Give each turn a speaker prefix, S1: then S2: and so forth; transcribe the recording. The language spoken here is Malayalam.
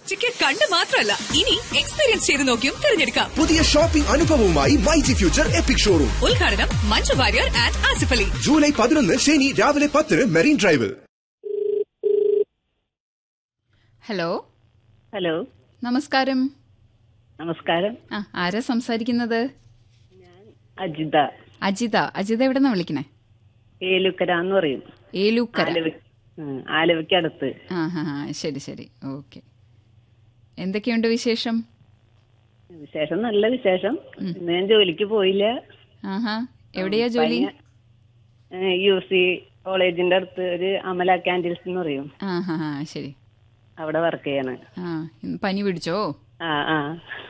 S1: കാഴ്ചയ്ക്ക് കണ്ട് മാത്രമല്ല ഇനി എക്സ്പീരിയൻസ് ചെയ്ത് നോക്കിയും തിരഞ്ഞെടുക്കാം
S2: പുതിയ ഷോപ്പിംഗ് അനുഭവവുമായി മൈജി ഫ്യൂച്ചർ എപ്പിക് ഷോറൂം
S1: ഉദ്ഘാടനം മഞ്ജു വാര്യർ ആൻഡ് ആസിഫ് അലി
S2: ജൂലൈ പതിനൊന്ന് ശനി രാവിലെ പത്തിന് മെറീൻ ഡ്രൈവിൽ
S3: ഹലോ
S4: ഹലോ
S3: നമസ്കാരം
S4: നമസ്കാരം
S3: ആ ആരാ സംസാരിക്കുന്നത്
S4: അജിത
S3: അജിത അജിത എവിടെ നിന്നാ വിളിക്കണേ
S4: ഏലുക്കര എന്ന് പറയും
S3: ഏലൂക്കര
S4: ആലവി ഉം, ആലവിക്കടുത്ത്
S3: ആ ഹാ ഹാ ശരി ശരി ഓക്കെ എന്തൊക്കെയുണ്ട് വിശേഷം
S4: വിശേഷം നല്ല വിശേഷം ഇന്ന് ഞാൻ ജോലിക്ക് പോയില്ല
S3: ആഹാ എവിടെയാ ജോലി
S4: യു സി കോളേജിന്റെ അടുത്ത് ഒരു അമല ക്യാൻഡിൽസ് എന്ന് പറയും
S3: ആ ഹാ ഹാ ശരി
S4: അവിടെ വർക്ക് ചെയ്യാണ്
S3: ആ ഇന്ന് പനി പിടിച്ചോ
S4: ആ ആ